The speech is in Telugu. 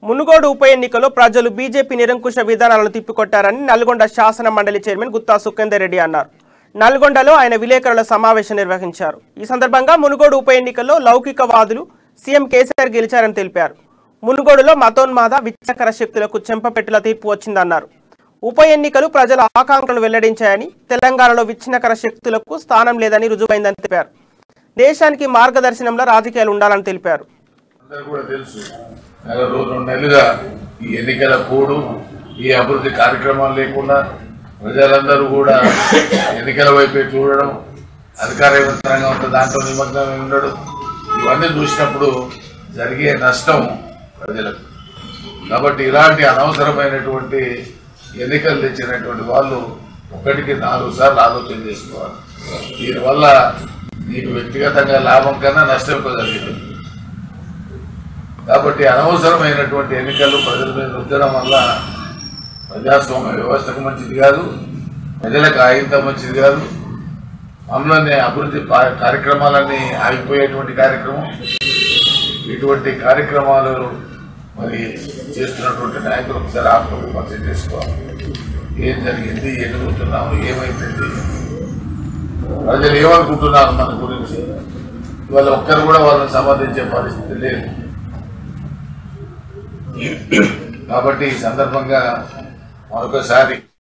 మునుగోడు ఉప ఎన్నికలో ప్రజలు బీజేపీ నిరంకుశ విధానాలను తిప్పికొట్టారని నల్గొండ శాసన మండలి చైర్మన్ గుత్తా సుఖేందర్ రెడ్డి అన్నారు నల్గొండలో ఆయన విలేకరుల సమావేశం నిర్వహించారు ఈ సందర్భంగా మునుగోడు ఉప ఎన్నికల్లో లౌకికవాదులు సీఎం కేసీఆర్ గెలిచారని తెలిపారు మునుగోడులో మతోన్మాద విచ్చకర శక్తులకు చెంపపెట్టుల తీర్పు వచ్చిందన్నారు ఉప ఎన్నికలు ప్రజల ఆకాంక్షలు వెల్లడించాయని తెలంగాణలో విచ్ఛిన్నకర శక్తులకు స్థానం లేదని రుజువైందని తెలిపారు దేశానికి మార్గదర్శనంలో రాజకీయాలు ఉండాలని తెలిపారు అందరూ కూడా తెలుసు నెల రోజు రెండు నెలలుగా ఈ ఎన్నికల కోడు ఈ అభివృద్ధి కార్యక్రమాలు లేకుండా ప్రజలందరూ కూడా ఎన్నికల వైపే చూడడం అధికార యంత్రాంగం అంతా దాంట్లో నిమగ్నమై ఉండడం ఇవన్నీ చూసినప్పుడు జరిగే నష్టం ప్రజలకు కాబట్టి ఇలాంటి అనవసరమైనటువంటి ఎన్నికలు తెచ్చినటువంటి వాళ్ళు ఒకటికి నాలుగు సార్లు ఆలోచన చేసుకోవాలి దీనివల్ల నీకు వ్యక్తిగతంగా లాభం కన్నా నష్టం ఎక్కువ జరిగింది కాబట్టి అనవసరమైనటువంటి ఎన్నికలు ప్రజల మీద రుద్దడం వల్ల ప్రజాస్వామ్య వ్యవస్థకు మంచిది కాదు ప్రజలకు ఆయంత మంచిది కాదు అందులోనే అభివృద్ధి పా- కార్యక్రమాలన్నీ ఆగిపోయేటువంటి కార్యక్రమం ఇటువంటి కార్యక్రమాలు మరి చేస్తున్నటువంటి నాయకులు ఒకసారి ఆత్మవిమర్శ చేసుకోవాలి ఏం జరిగింది ఎదుగుతున్నాము ఏమైపోయింది ప్రజలు ఏమనుకుంటున్నారు మన గురించి ఇవాళ ఒక్కరు కూడా వాళ్ళని సమర్థించే పరిస్థితి లేదు కాబట్టి ఈ సందర్భంగా మరొకసారి